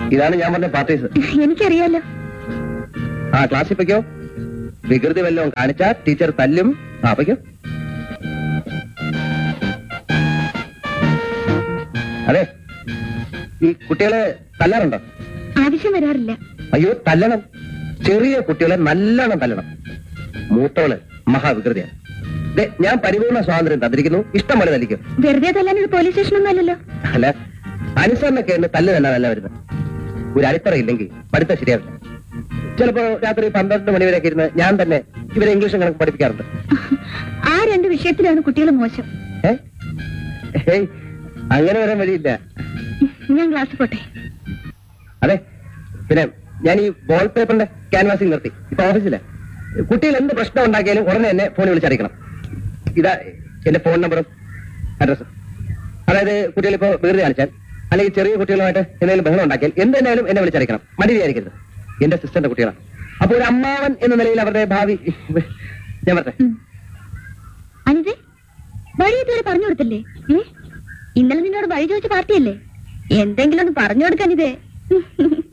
ഇതാണ് ഞാൻ പറഞ്ഞ പാർട്ടീസ് എനിക്കറിയാലോ ആ ക്ലാസ്സിൽ പൊയ്ക്കോ വികൃതി വല്ലതും കാണിച്ചാ ടീച്ചർ തല്ലും ആ പൊയ്ക്കോ അതെ ഈ കുട്ടികളെ തല്ലാറുണ്ടോ ആവശ്യം വരാറില്ല അയ്യോ തല്ലണം ചെറിയ കുട്ടികളെ നല്ലോണം തല്ലണം മൂത്തവള് മഹാവികൃതിയാണ് ദേ, ഞാൻ പരിപൂർണ സ്വാതന്ത്ര്യം തന്നിരിക്കുന്നു ഇഷ്ടം പോലെ തല്ലിക്കും വെറുതെ തല്ലാൻ ഇത് പോലീസ് സ്റ്റേഷനൊന്നും അല്ലല്ലോ അല്ല അനുസരണൊക്കെ എന്നെ തല്ല് തല്ലാനല്ല വരുന്നത് ഒരു അടിത്തറ ഇല്ലെങ്കിൽ പഠിത്തം ശരിയാവില്ല ചിലപ്പോ രാത്രി പന്ത്രണ്ട് മണി വരെയൊക്കെ ഇരുന്ന് ഞാൻ തന്നെ ഇവരെ ഇംഗ്ലീഷും കണക്ക് പഠിപ്പിക്കാറുണ്ട് ആ രണ്ട് വിഷയത്തിലാണ് കുട്ടികൾ മോശം ഏ ഏയ് അങ്ങനെ വരാൻ വഴിയില്ല ഞാൻ ക്ലാസ്സിൽ പോട്ടെ അതെ പിന്നെ ഞാൻ ഈ വാൾ പേപ്പറിന്റെ ക്യാൻവാസിംഗ് നിർത്തി ഇപ്പൊ ഓഫീസിലെ കുട്ടികൾ എന്ത് പ്രശ്നം ഉണ്ടാക്കിയാലും ഉടനെ എന്നെ ഫോണിൽ വിളിച്ചറിയിക്കണം ഇതാ എന്റെ ഫോൺ നമ്പറും അഡ്രസ്സും അതായത് കുട്ടികൾ ഇപ്പോ വെറുതെ കാണിച്ചാൽ അല്ലെങ്കിൽ ചെറിയ കുട്ടികളുമായിട്ട് എന്തെങ്കിലും ബഹളം ഉണ്ടാക്കിയാൽ എന്തെന്നാലും എന്നെ വിളിച്ചറിയിക്കണം മടി വിചാരിക്കരുത് എന്റെ സിസ്റ്ററിന്റെ കുട്ടികളാണ് അപ്പൊ ഒരു അമ്മാവൻ എന്ന നിലയിൽ അവരുടെ ഭാവി ഞാൻ പറട്ടെ ഉം. അനിതേ വഴി ഇതുവരെ പറഞ്ഞു കൊടുത്തില്ലേ ഏ ഇന്നലെ നിന്നോട് വഴി ചോദിച്ച പാർട്ടിയല്ലേ എന്തെങ്കിലും ഒന്ന് പറഞ്ഞു കൊടുക്കാൻ ഇതേ